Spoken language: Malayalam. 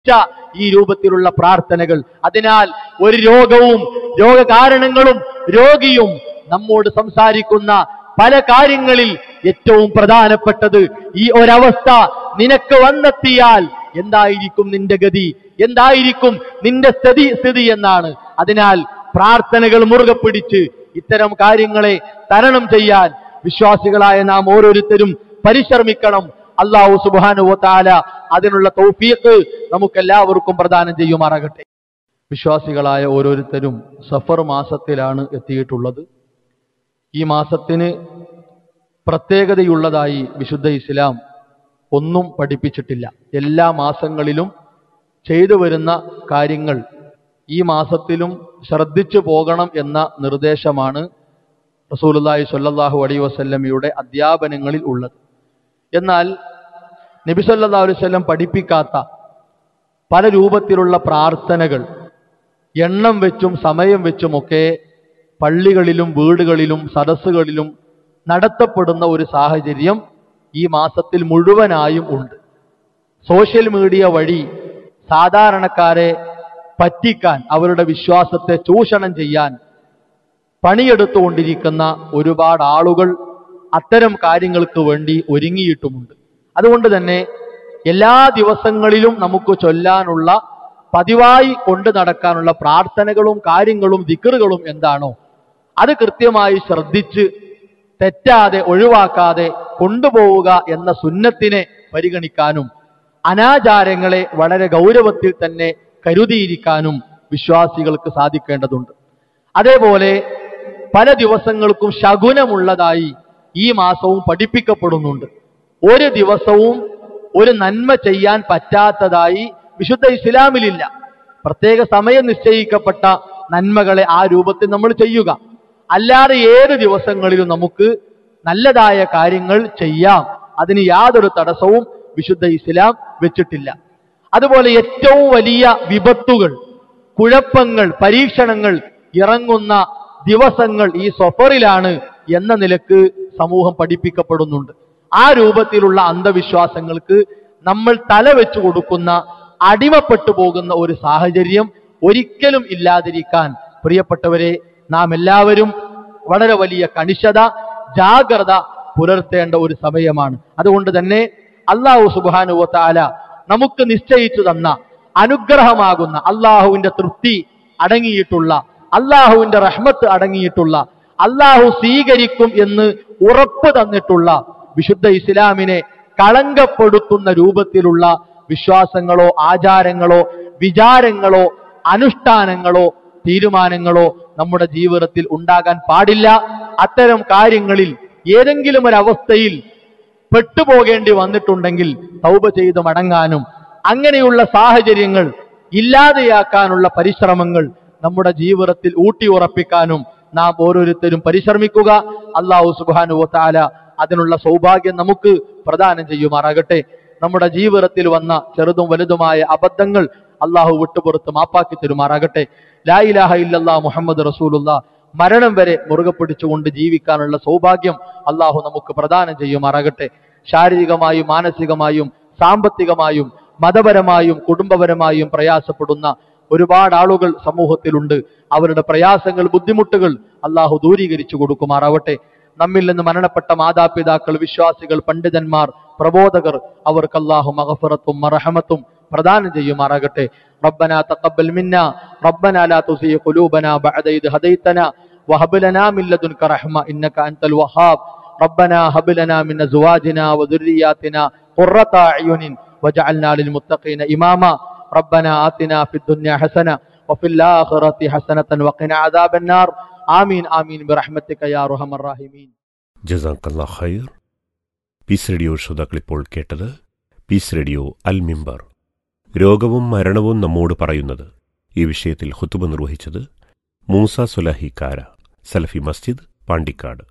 ഈ രൂപത്തിലുള്ള പ്രാർത്ഥനകൾ അതിനാൽ ഒരു രോഗവും രോഗകാരണങ്ങളും രോഗിയും നമ്മോട് സംസാരിക്കുന്ന പല കാര്യങ്ങളിൽ ഏറ്റവും പ്രധാനപ്പെട്ടത് ഈ ഒരവസ്ഥ നിനക്ക് വന്നെത്തിയാൽ എന്തായിരിക്കും നിന്റെ ഗതി എന്തായിരിക്കും നിന്റെ സ്ഥിതി സ്ഥിതി എന്നാണ് അതിനാൽ പ്രാർത്ഥനകൾ മുറുകെ പിടിച്ച് ഇത്തരം കാര്യങ്ങളെ തരണം ചെയ്യാൻ വിശ്വാസികളായ നാം ഓരോരുത്തരും പരിശ്രമിക്കണം അള്ളാഹു സുബാനുവ താല അതിനുള്ള തൗഫീഖ് നമുക്കെല്ലാവർക്കും പ്രദാനം ചെയ്യുമാറാകട്ടെ വിശ്വാസികളായ ഓരോരുത്തരും സഫർ മാസത്തിലാണ് എത്തിയിട്ടുള്ളത് ഈ മാസത്തിന് പ്രത്യേകതയുള്ളതായി വിശുദ്ധ ഇസ്ലാം ഒന്നും പഠിപ്പിച്ചിട്ടില്ല എല്ലാ മാസങ്ങളിലും ചെയ്തു വരുന്ന കാര്യങ്ങൾ ഈ മാസത്തിലും ശ്രദ്ധിച്ചു പോകണം എന്ന നിർദ്ദേശമാണ് റസൂലുള്ളാഹി സ്വല്ലല്ലാഹു അലൈഹി വസല്ലമയുടെ അധ്യാപനങ്ങളിൽ ഉള്ളത് എന്നാൽ നബി സല്ലല്ലാഹു അലൈഹി വസല്ലം പഠിപ്പിക്കാത്ത പല രൂപത്തിലുള്ള പ്രാർത്ഥനകൾ എണ്ണം വെച്ചും സമയം വെച്ചുമൊക്കെ പള്ളികളിലും വീടുകളിലും സദസ്സുകളിലും നടത്തപ്പെടുന്ന ഒരു സാഹചര്യം ഈ മാസത്തിൽ മുഴുവനായും ഉണ്ട് സോഷ്യൽ മീഡിയ വഴി സാധാരണക്കാരെ പറ്റിക്കാൻ അവരുടെ വിശ്വാസത്തെ ചൂഷണം ചെയ്യാൻ പണിയെടുത്തുകൊണ്ടിരിക്കുന്ന ഒരുപാട് ആളുകൾ അത്തരം കാര്യങ്ങൾക്ക് വേണ്ടി ഒരുങ്ങിയിട്ടുമുണ്ട് അതുകൊണ്ട് തന്നെ എല്ലാ ദിവസങ്ങളിലും നമുക്ക് ചൊല്ലാനുള്ള പതിവായി കൊണ്ടു നടക്കാനുള്ള പ്രാർത്ഥനകളും കാര്യങ്ങളും ദിക്കറുകളും എന്താണോ അത് കൃത്യമായി ശ്രദ്ധിച്ച് തെറ്റാതെ ഒഴിവാക്കാതെ കൊണ്ടുപോവുക എന്ന സുന്നത്തിനെ പരിഗണിക്കാനും അനാചാരങ്ങളെ വളരെ ഗൗരവത്തിൽ തന്നെ കരുതിയിരിക്കാനും വിശ്വാസികൾക്ക് സാധിക്കേണ്ടതുണ്ട് അതേപോലെ പല ദിവസങ്ങൾക്കും ശകുനമുള്ളതായി ഈ മാസവും പഠിപ്പിക്കപ്പെടുന്നുണ്ട് ഒരു ദിവസവും ഒരു നന്മ ചെയ്യാൻ പറ്റാത്തതായി വിശുദ്ധ ഇസ്ലാമിലില്ല പ്രത്യേക സമയം നിശ്ചയിക്കപ്പെട്ട നന്മകളെ ആ രൂപത്തിൽ നമ്മൾ ചെയ്യുക അല്ലാതെ ഏത് ദിവസങ്ങളിലും നമുക്ക് നല്ലതായ കാര്യങ്ങൾ ചെയ്യാം അതിന് യാതൊരു തടസ്സവും വിശുദ്ധ ഇസ്ലാം വെച്ചിട്ടില്ല അതുപോലെ ഏറ്റവും വലിയ വിപത്തുകൾ കുഴപ്പങ്ങൾ പരീക്ഷണങ്ങൾ ഇറങ്ങുന്ന ദിവസങ്ങൾ ഈ സഫറിലാണ് എന്ന നിലക്ക് സമൂഹം പഠിപ്പിക്കപ്പെടുന്നുണ്ട് ആ രൂപത്തിലുള്ള അന്ധവിശ്വാസങ്ങൾക്ക് നമ്മൾ തല വെച്ചു കൊടുക്കുന്ന അടിമപ്പെട്ടു പോകുന്ന ഒരു സാഹചര്യം ഒരിക്കലും ഇല്ലാതിരിക്കാൻ പ്രിയപ്പെട്ടവരെ നാം എല്ലാവരും വളരെ വലിയ കണിശത ജാഗ്രത പുലർത്തേണ്ട ഒരു സമയമാണ് അതുകൊണ്ട് തന്നെ അള്ളാഹു സുബാനുവ താല നമുക്ക് നിശ്ചയിച്ചു തന്ന അനുഗ്രഹമാകുന്ന അള്ളാഹുവിന്റെ തൃപ്തി അടങ്ങിയിട്ടുള്ള അള്ളാഹുവിന്റെ റഹ്മത്ത് അടങ്ങിയിട്ടുള്ള അള്ളാഹു സ്വീകരിക്കും എന്ന് ഉറപ്പ് തന്നിട്ടുള്ള വിശുദ്ധ ഇസ്ലാമിനെ കളങ്കപ്പെടുത്തുന്ന രൂപത്തിലുള്ള വിശ്വാസങ്ങളോ ആചാരങ്ങളോ വിചാരങ്ങളോ അനുഷ്ഠാനങ്ങളോ തീരുമാനങ്ങളോ നമ്മുടെ ജീവിതത്തിൽ ഉണ്ടാകാൻ പാടില്ല അത്തരം കാര്യങ്ങളിൽ ഏതെങ്കിലും ഒരു അവസ്ഥയിൽ പെട്ടുപോകേണ്ടി വന്നിട്ടുണ്ടെങ്കിൽ തൗബ ചെയ്ത് മടങ്ങാനും അങ്ങനെയുള്ള സാഹചര്യങ്ങൾ ഇല്ലാതെയാക്കാനുള്ള പരിശ്രമങ്ങൾ നമ്മുടെ ജീവിതത്തിൽ ഊട്ടിയുറപ്പിക്കാനും നാം ഓരോരുത്തരും പരിശ്രമിക്കുക അള്ളാഹു സുബാനു താല അതിനുള്ള സൗഭാഗ്യം നമുക്ക് പ്രദാനം ചെയ്യുമാറാകട്ടെ നമ്മുടെ ജീവിതത്തിൽ വന്ന ചെറുതും വലുതുമായ അബദ്ധങ്ങൾ അള്ളാഹു വിട്ടുപുറത്ത് മാപ്പാക്കി തരുമാറാകട്ടെ ലാ ഇലാഹ ഇല്ലല്ലാ മുഹമ്മദ് റസൂലുള്ള മരണം വരെ മുറുകെ പിടിച്ചുകൊണ്ട് ജീവിക്കാനുള്ള സൗഭാഗ്യം അള്ളാഹു നമുക്ക് പ്രദാനം ചെയ്യുമാറാകട്ടെ ശാരീരികമായും മാനസികമായും സാമ്പത്തികമായും മതപരമായും കുടുംബപരമായും പ്രയാസപ്പെടുന്ന ഒരുപാട് ആളുകൾ സമൂഹത്തിലുണ്ട് അവരുടെ പ്രയാസങ്ങൾ ബുദ്ധിമുട്ടുകൾ അള്ളാഹു ദൂരീകരിച്ചു കൊടുക്കുമാറാവട്ടെ നമ്മിൽ നിന്ന് മരണപ്പെട്ട മാതാപിതാക്കൾ വിശ്വാസികൾ പണ്ഡിതന്മാർ പ്രബോധകർ അവർക്ക് അള്ളാഹു മഹഫറത്തും മറഹമത്തും പ്രദാനം ചെയ്യുമാറാകട്ടെ ربنا تقبل منا ربنا لا تزغ قلوبنا بعد إذ هديتنا وهب لنا من لدنك رحمة إنك أنت الوهاب ربنا هب لنا من أزواجنا وذرياتنا قرة أعين واجعلنا للمتقين إماما ربنا آتنا في الدنيا حسنة وفي الآخرة حسنة وقنا عذاب النار آمين آمين برحمتك يا أرحم الراحمين ജസാക്കല്ലാ ഖൈർ പീസ് റേഡിയോ ശ്രോതാക്കൾ ഇപ്പോൾ കേട്ടത് പീസ് റേഡിയോ അൽ മിമ്പർ രോഗവും മരണവും നമ്മോട് പറയുന്നത് ഈ വിഷയത്തിൽ ഹുത്തുബ നിർവഹിച്ചത് മൂസ സുലഹി കാര സലഫി മസ്ജിദ് പാണ്ടിക്കാട്